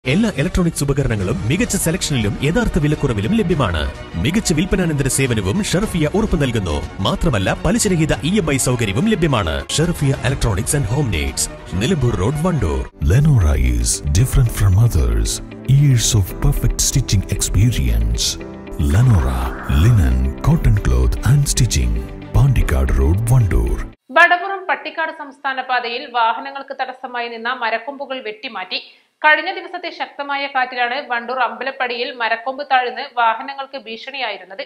എല്ലാ ഇലക്ട്രോണിക്സ് ഉപകരണങ്ങളും മികച്ച സെലക്ഷനിലും യഥാർത്ഥ വിലക്കുറവിലും ലഭ്യമാണ് മികച്ച വിൽപ്പനാനന്തര സേവനവും ഷെർഫിയ ഉറപ്പു നൽകുന്നു മാത്രമല്ല പലിശരഹിത ഇ എം ഐ സൗകര്യവും ലഭ്യമാണ് Sherfiya electronics and home needs Nilambur road Wandoor Lenora is different from others. Years of perfect stitching experience. Lenora linen, cotton cloth and stitching. Pandikad Road, Vandoor. Vadapuram Pattikkad സംസ്ഥാന പാതയിൽ വാഹനങ്ങൾക്ക് തടസ്സമായി നിന്ന മരക്കൊമ്പുകൾ വെട്ടിമാറ്റി കഴിഞ്ഞ ദിവസത്തെ ശക്തമായ കാറ്റിലാണ് വണ്ടൂർ അമ്പലപ്പടിയിൽ മരക്കൊമ്പ് താഴ്ന്ന് വാഹനങ്ങൾക്ക് ഭീഷണിയായിരുന്നത്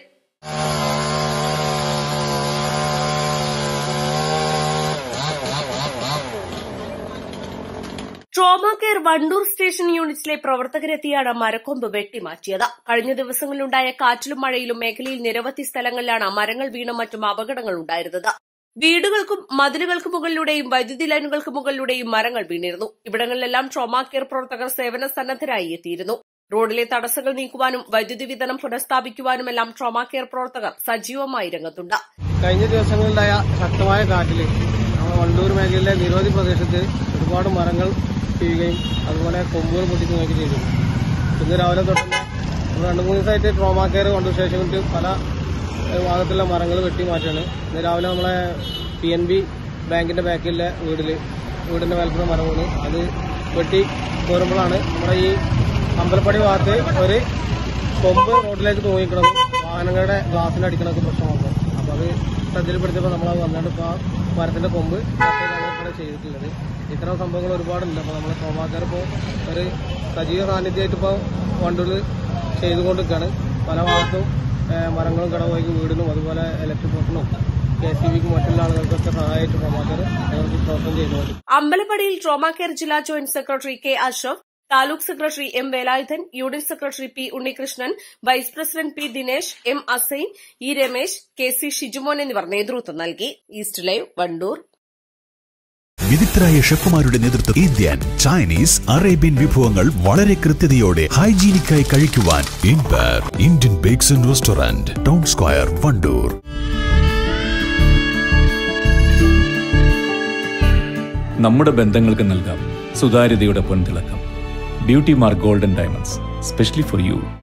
ട്രോമ കെയർ വണ്ടൂർ സ്റ്റേഷൻ യൂണിറ്റിലെ പ്രവർത്തകരെത്തിയാണ് മരക്കൊമ്പ് വെട്ടിമാറ്റിയത് കഴിഞ്ഞ ദിവസങ്ങളിലുണ്ടായ കാറ്റിലും മഴയിലും മേഖലയിൽ നിരവധി സ്ഥലങ്ങളിലാണ് മരങ്ങൾ വീണും മറ്റും അപകടങ്ങൾ ഉണ്ടായിരുന്നത് വീടുകൾക്കും മതിലുകൾക്ക് മുകളിലൂടെയും വൈദ്യുതി ലൈനുകൾക്ക് മുകളിലൂടെയും മരങ്ങൾ വീണിരുന്നു ഇവിടങ്ങളിലെല്ലാം ട്രോമ കെയർ പ്രവർത്തകർ സേവന സന്നദ്ധരായി എത്തിയിരുന്നു റോഡിലെ തടസ്സങ്ങൾ നീക്കുവാനും വൈദ്യുതി വിതരണം പുനഃസ്ഥാപിക്കുവാനുമെല്ലാം ട്രോമ കെയർ പ്രവർത്തകർ സജീവമായി രംഗത്തുണ്ട് കഴിഞ്ഞ ദിവസങ്ങളിലായ ശക്തമായ കാറ്റിൽ നമ്മുടെ വണ്ടൂർ മേഖലയിലെ നിരവധി പ്രദേശത്ത് ഒരുപാട് മരങ്ങൾ വീഴുകയും അതുപോലെ കൊമ്പുകൾ പൊട്ടിക്കുകയൊക്കെ ചെയ്തു ഇന്ന് രാവിലെ തൊട്ട് തന്നെ നമ്മൾ രണ്ട് മൂന്ന് ദിവസമായിട്ട് ട്രോമാ കെയർ വണ്ടൂർ സ്റ്റേഷൻ വിട്ട് പല ഏഹ്, ഭാഗത്തുള്ള മരങ്ങൾ വെട്ടി മാറ്റുകയാണ് ഇന്ന് രാവിലെ നമ്മളെ പി എൻ ബി ബാങ്കിന്റെ ബാക്കിലെ വീടിൽ വീടിന്റെ മേൽപ്പുറ മരം വീണ് അത് വെട്ടി പോരുമ്പോഴാണ് നമ്മുടെ ഈ അമ്പലപ്പടി ഭാഗത്ത് ഒരു കൊമ്പ് റോഡിലേക്ക് തൂങ്ങിക്കുന്നത് വാഹനങ്ങളുടെ ഗ്ലാസ്സിൽ അടിക്കണൊക്കെ പ്രശ്നം വന്നു അപ്പൊ അത് ശ്രദ്ധയിൽപ്പെടുത്തിയപ്പോൾ നമ്മൾ വന്നിട്ട് ഇപ്പോൾ ആ മരത്തിന്റെ കൊമ്പ് കട്ട് ചെയ്താണ് ഇവിടെ ചെയ്തിട്ടുള്ളത് ഇത്തരം സംഭവങ്ങൾ ഒരുപാടുണ്ട് അപ്പോൾ നമ്മൾ സോമാക്കാർ ഇപ്പോൾ ഒരു സജീവ സാന്നിധ്യമായിട്ട് ഇപ്പോൾ വണ്ടൂരിൽ ചെയ്തുകൊണ്ടിരിക്കുകയാണ് പല ഭാഗത്തും ഏഹ്, മരങ്ങളും കടവഴിക്ക് വീടിനും അതുപോലെ ഇലക്ട്രിക് പോസ്റ്റിനും കെ സി ബിക്കും മറ്റുള്ള ആളുകൾക്കൊക്കെ സഹായിച്ച് സോമാക്കാർ ഞങ്ങൾക്ക് പ്രവർത്തനം ചെയ്തുകൊണ്ട് അമ്പലപ്പടിയിൽ ട്രോമ കെയർ ജില്ലാ joint secretary K Ashraf taluk secretary M Velayudhan unit secretary P Unnikrishnan vice president P Dinesh M Asain E Ramesh K C Shijumon എന്നിവർ നേതൃത്വം നൽകി ഈസ്റ്റ് ലൈവ് വണ്ടൂർ വിദഗ്ധരായ ഷെഫുമാരുടെ നേതൃത്വം ഇന്ത്യൻ ചൈനീസ് അറേബ്യൻ വിഭവങ്ങൾ വളരെ കൃത്യതയോടെ ഹൈജീനിക്കായി കഴിക്കുവാൻ inspire Indian bakes and restaurant town square Wandoor നമ്മുടെ ബന്ധങ്ങൾക്ക് നൽകാം സുതാര്യതയുടെ പൊൻതിളക്കം beauty mark golden diamonds specially for U